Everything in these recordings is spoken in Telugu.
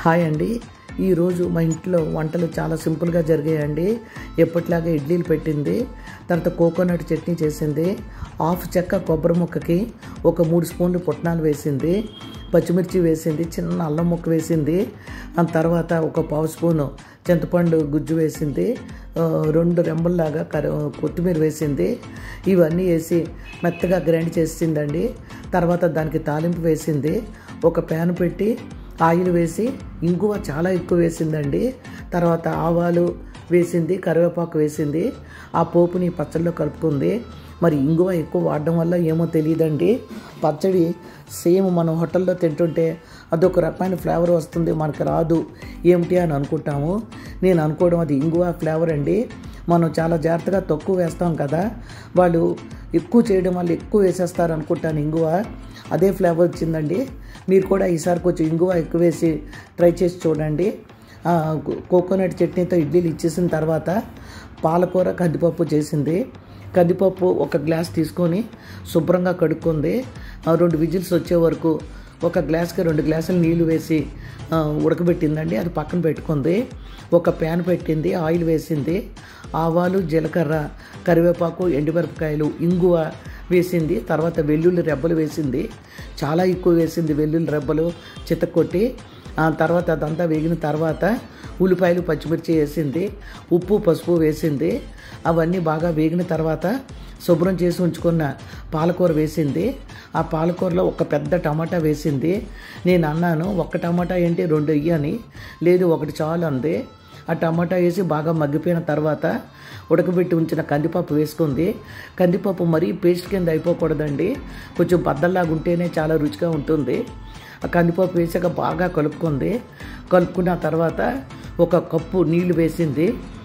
హాయ్ అండి ఈరోజు మా ఇంట్లో వంటలు చాలా సింపుల్గా జరిగాయండి ఎప్పటిలాగా ఇడ్లీలు పెట్టింది తర్వాత కోకోనట్ చట్నీ చేసింది హాఫ్ చెక్క కొబ్బరి ముక్కకి ఒక మూడు స్పూన్లు పుట్నాలు వేసింది పచ్చిమిర్చి వేసింది చిన్న అల్లం ముక్క వేసింది ఆ తర్వాత ఒక పావు స్పూను చింతపండు గుజ్జు వేసింది ఆ, రెండు రెమ్మల్లాగా కర కొత్తిమీర వేసింది ఇవన్నీ వేసి మెత్తగా గ్రైండ్ చేసిందండి తర్వాత దానికి తాలింపు వేసింది ఒక ప్యాన్ పెట్టి ఆయిల్ వేసి ఇంగువ చాలా ఎక్కువ వేసిందండి తర్వాత ఆవాలు వేసింది కరివేపాకు వేసింది ఆ పోపుని పచ్చడిలో కలుపుకుంది మరి ఇంగువ ఎక్కువ వాడడం వల్ల ఏమో తెలియదండి పచ్చడి సేమ్ మనం హోటల్లో తింటుంటే అదొక రకమైన ఫ్లేవర్ వస్తుంది మనకు రాదు ఏమిటి అని అనుకుంటాము నేను అనుకోవడం అది ఇంగువ ఫ్లేవర్ అండి మనం చాలా జాగ్రత్తగా తక్కువ వేస్తాం కదా వాళ్ళు ఎక్కువ చేయడం వల్ల ఎక్కువ వేసేస్తారు అనుకుంటాను ఇంగువ అదే ఫ్లేవర్ వచ్చిందండి మీరు కూడా ఈసారి కొంచెం ఇంగువ ఎక్కువ వేసి ట్రై చేసి చూడండి ఆ, కో- కోకోనట్ చట్నీతో ఇడ్లీలు ఇచ్చేసిన తర్వాత పాలకూర కందిపప్పు చేసింది కందిపప్పు ఒక గ్లాస్ తీసుకొని శుభ్రంగా కడుక్కుంది ఆ, రెండు విజిల్స్ వచ్చే వరకు ఒక గ్లాస్కి రెండు గ్లాసులు నీళ్లు వేసి ఆ, ఉడకబెట్టిందండి అది పక్కన పెట్టుకుంది ఒక ప్యాన్ పెట్టింది ఆయిల్ వేసింది ఆవాలు జీలకర్ర కరివేపాకు ఎండుమిరపకాయలు ఇంగువ వేసింది తర్వాత వెల్లుల్లి రెబ్బలు వేసింది చాలా ఎక్కువ వేసింది వెల్లుల్లి రెబ్బలు చితక్కొట్టి ఆ తర్వాత అదంతా వేగిన తర్వాత ఉల్లిపాయలు పచ్చిమిర్చి వేసింది ఉప్పు పసుపు వేసింది అవన్నీ బాగా వేగిన తర్వాత శుభ్రం చేసి ఉంచుకున్న పాలకూర వేసింది ఆ పాలకూరలో ఒక పెద్ద టమాటా వేసింది నేను అన్నాను ఒక్క టమాటా ఏంటి రెండు ఇయ్యని లేదు ఒకటి చాలు అంది ఆ టమాటా వేసి బాగా మగ్గిపోయిన తర్వాత ఉడకబెట్టి ఉంచిన కందిపప్పు వేసుకుంది కందిపప్పు మరీ పేస్ట్ కింద అయిపోకూడదండి కొంచెం బద్దల్లాగా ఉంటేనే చాలా రుచిగా ఉంటుంది ఆ కందిపప్పు వేసాక బాగా కలుపుకుంది కలుపుకున్న తర్వాత ఒక కప్పు నీళ్లు వేసింది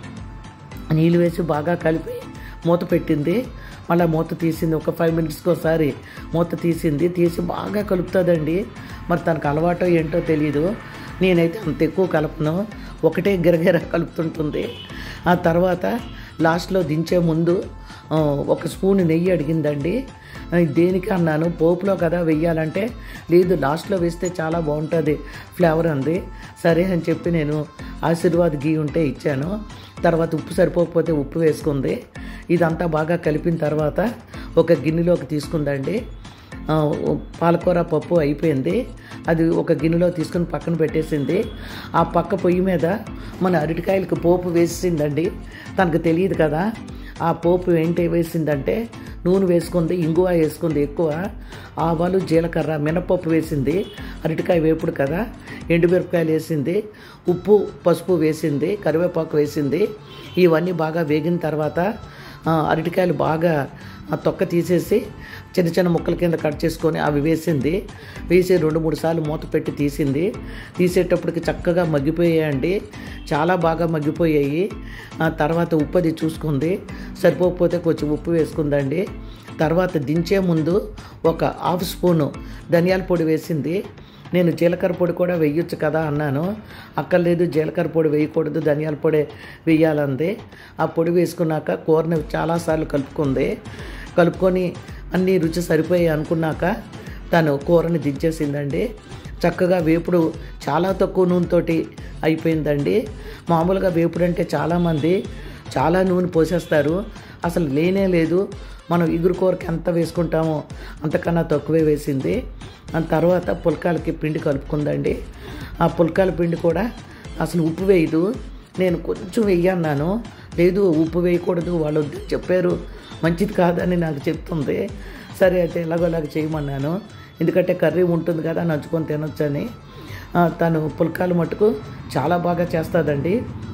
నీళ్ళు వేసి బాగా కలిపి మూత పెట్టింది మళ్ళీ మూత తీసింది ఒక ఫైవ్ మినిట్స్కి ఒకసారి మూత తీసింది తీసి బాగా కలుపుతుందండి మరి తనకు అలవాటో ఏంటో తెలియదు నేనైతే అంత ఎక్కువ కలపను ఒకటే గిరగిర కలుపుతుంటుంది ఆ తర్వాత లాస్ట్లో దించే ముందు ఆ, ఒక స్పూన్ నెయ్యి అడిగిందండి ఆ, దేనికి అన్నాను పోపులో కదా వెయ్యాలంటే లేదు లాస్ట్లో వేస్తే చాలా బాగుంటుంది ఫ్లేవర్ అంది సరే అని చెప్పి నేను ఆశీర్వాద్ గీ ఉంటే ఇచ్చాను తర్వాత ఉప్పు సరిపోకపోతే ఉప్పు వేసుకుంది ఇదంతా బాగా కలిపిన తర్వాత ఒక గిన్నెలోకి తీసుకుందండి ఆ, పాలకూర పప్పు అయిపోయింది అది ఒక గిన్నెలో తీసుకుని పక్కన పెట్టేసింది ఆ పక్క పొయ్యి మీద మన అరటికాయలకు పోపు వేసిందండి తనకు తెలియదు కదా ఆ పోపు ఏంటి వేసిందంటే నూనె వేసుకుంది ఇంగువ వేసుకుంది ఎక్కువ ఆవాలు జీలకర్ర మినపప్పు వేసింది అరటికాయ వేపుడు కదా ఎండుమిరపకాయలు వేసింది ఉప్పు పసుపు వేసింది కరివేపాకు వేసింది ఇవన్నీ బాగా వేగిన తర్వాత ఆ, అరటికాయలు బాగా ఆ తొక్క తీసేసి చిన్న చిన్న ముక్కల కింద కట్ చేసుకొని అవి వేసింది వేసి రెండు మూడు సార్లు మూత పెట్టి తీసింది తీసేటప్పటికి చక్కగా మగ్గిపోయాయండి చాలా బాగా మగ్గిపోయాయి ఆ తర్వాత ఉప్పు అది చూసుకుంది సరిపోకపోతే కొంచెం ఉప్పు వేసుకుందండి తర్వాత దించే ముందు ఒక హాఫ్ స్పూను ధనియాల పొడి వేసింది నేను జీలకర్ర పొడి కూడా వేయొచ్చు కదా అన్నాను అక్కర్లేదు జీలకర్ర పొడి వేయకూడదు ధనియాల పొడి వేయాలంది ఆ పొడి వేసుకున్నాక కూరని చాలాసార్లు కలుపుకుంది కలుపుకొని అన్ని రుచి సరిపోయాయి అనుకున్నాక తను కూరని దించేసిందండి చక్కగా వేపుడు చాలా తక్కువ నూనెతోటి అయిపోయిందండి మామూలుగా వేపుడు అంటే చాలామంది చాలా నూనె పోసేస్తారు అసలు లేనే లేదు మనం ఇగురు కూరకి ఎంత వేసుకుంటామో అంతకన్నా తక్కువే వేసింది ఆ తర్వాత పుల్కాలకి పిండి కలుపుకుందండి ఆ పుల్కాల పిండి కూడా అసలు ఉప్పు వేయదు నేను కొంచెం వెయ్యన్నాను లేదు ఉప్పు వేయకూడదు వాళ్ళు వద్దని చెప్పారు మంచిది కాదని నాకు చెప్తుంది సరే అయితే ఎలాగోలాగ చేయమన్నాను ఎందుకంటే కర్రీ ఉంటుంది కదా నంచుకొని తినొచ్చని ఆ, తను పుల్కాలు మటుకు చాలా బాగా చేస్తుందండి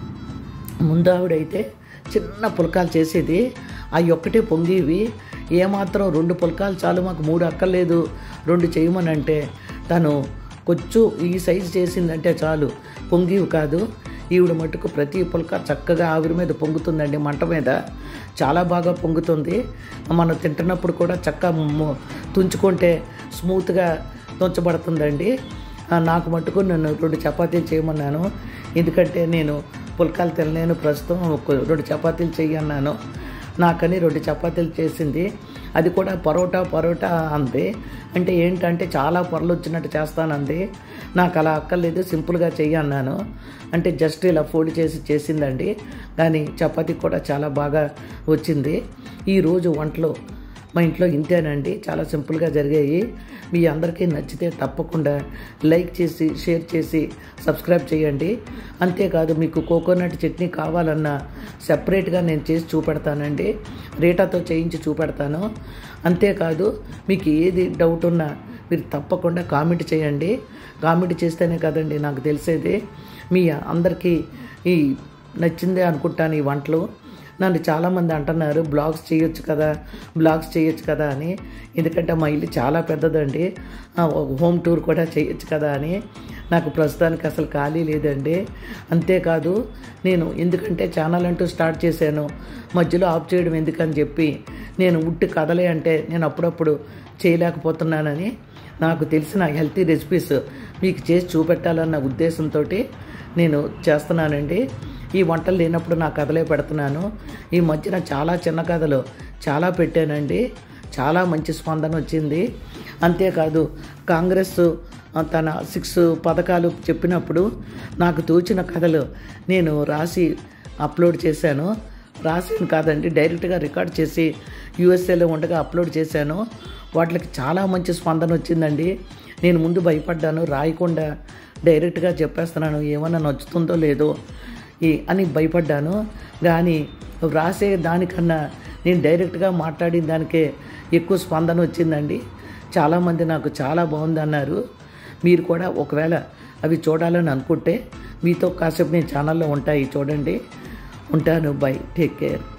ముందు ఆవిడైతే చిన్న పుల్కాలు చేసేది అవి ఒక్కటే పొంగివి ఏమాత్రం రెండు పుల్కాలు చాలు మాకు మూడు అక్కర్లేదు రెండు చేయమని అంటే తను కొంచెం ఈ సైజు చేసిందంటే చాలు పొంగివి కాదు ఈవిడ మట్టుకు ప్రతి పుల్క చక్కగా ఆవిరి మీద పొంగుతుందండి మంట మీద చాలా బాగా పొంగుతుంది మనం తింటున్నప్పుడు కూడా చక్కగా ము- తుంచుకుంటే స్మూత్గా తుంచబడుతుందండి ఆ, నాకు మట్టుకు నన్ను రెండు చపాతీలు చేయమన్నాను ఎందుకంటే నేను పుల్కాలు తినలేను ప్రస్తుతం ఒక రెండు చపాతీలు చెయ్యన్నాను నాకని రెండు చపాతీలు చేసింది అది కూడా పరోటా పరోటా అంది అంటే ఏంటంటే చాలా పొరలు వచ్చినట్టు చేస్తానంది నాకు అలా అక్కర్లేదు సింపుల్గా చెయ్యి అన్నాను అంటే జస్ట్ ఇలా ఫోల్డ్ చేసి చేసిందండి కానీ చపాతీ కూడా చాలా బాగా వచ్చింది ఈరోజు వంటలో మా ఇంట్లో ఇంతేనండి చాలా సింపుల్గా జరిగాయి మీ అందరికీ నచ్చితే తప్పకుండా లైక్ చేసి షేర్ చేసి సబ్స్క్రైబ్ చేయండి అంతేకాదు మీకు కోకోనట్ చట్నీ కావాలన్నా సెపరేట్గా నేను చేసి చూపెడతానండి రేటాతో చేయించి చూపెడతాను అంతేకాదు మీకు ఏది డౌట్ ఉన్నా మీరు తప్పకుండా కామెంట్ చేయండి కామెంట్ చేస్తేనే కదండి నాకు తెలిసేది మీ అందరికీ ఈ నచ్చిందే అనుకుంటాను ఈ వంటలు నన్ను చాలామంది అంటున్నారు బ్లాగ్స్ చేయొచ్చు కదా బ్లాగ్స్ చేయొచ్చు కదా అని ఎందుకంటే మా ఇల్లు చాలా పెద్దదండి ఆ, ఒక హోమ్ టూర్ కూడా చేయొచ్చు కదా అని నాకు ప్రస్తుతానికి అసలు ఖాళీ లేదండి అంతేకాదు నేను ఎందుకంటే ఛానల్ అంటూ స్టార్ట్ చేశాను మధ్యలో ఆఫ్ చేయడం ఎందుకని చెప్పి నేను ఉట్టి కథలే అంటే నేను అప్పుడప్పుడు చేయలేకపోతున్నానని నాకు తెలిసిన హెల్తీ రెసిపీస్ మీకు చేసి చూపెట్టాలన్న ఉద్దేశంతో నేను చేస్తున్నానండి ఈ వంటలు లేనప్పుడు నా కథలే పెడుతున్నాను ఈ మధ్యన చాలా చిన్న కథలు చాలా పెట్టానండి చాలా మంచి స్పందన వచ్చింది అంతేకాదు కాంగ్రెస్ ఆ, తన సిక్స్ పథకాలు చెప్పినప్పుడు నాకు తోచిన కథలు నేను రాసి అప్లోడ్ చేశాను రాసాను కాదండి డైరెక్ట్గా రికార్డ్ చేసి యూఎస్ఏలో ఉండగా అప్లోడ్ చేశాను వాటికి చాలా మంచి స్పందన వచ్చిందండి నేను ముందు భయపడ్డాను రాయకుండా డైరెక్ట్గా చెప్పేస్తున్నాను ఏమన్నా నచ్చుతుందో లేదో ఈ అని భయపడ్డాను కానీ రాసే దానికన్నా నేను డైరెక్ట్గా మాట్లాడిన దానికే ఎక్కువ స్పందన వచ్చిందండి చాలామంది నాకు చాలా బాగుంది అన్నారు మీరు కూడా ఒకవేళ అవి చూడాలని అనుకుంటే మీతో కాసేపు నేను ఛానల్లో ఉంటాయి చూడండి ఉంటాను బై టేక్ కేర్